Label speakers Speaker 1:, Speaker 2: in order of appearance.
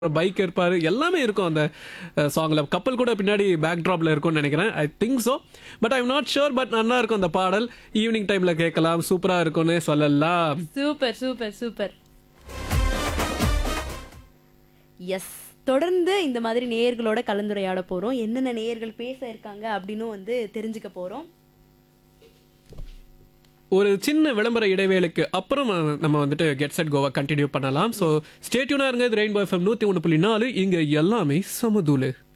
Speaker 1: bike இருப்பாரு எல்லாமே இருக்கும் அந்த சாங்ல கப்பல் கூட பின்னாடி பேக் ட்ராப்ல இருக்கும்னு நினைக்கிறேன் I think so but I'm not sure but நல்லா இருக்கும் அந்த பாடல் ஈவினிங் டைம்ல கேட்கலாம் சூப்பரா இருக்கும்னு சொல்லலாம்
Speaker 2: சூப்பர் சூப்பர் சூப்பர் எஸ் தொடர்ந்து இந்த மாதிரி நேயர்களோட கலந்துரையாட போறோம் என்னென்ன நேயர்கள் பேச இருக்காங்க அப்படின்னு வந்து தெரிஞ்சுக்க போறோம்
Speaker 1: ஒரு சின்ன விளம்பர இடைவேளைக்கு அப்புறம் நம்ம வந்துட்டு கெட் செட் கோவா கண்டினியூ பண்ணலாம் ஸோ ஸ்டேட்யூனா இருங்க ரெயின்போ எஃப்எம் நூற்றி ஒன்று புள்ளி நாலு இங்கே எல்லாமே சமதூளு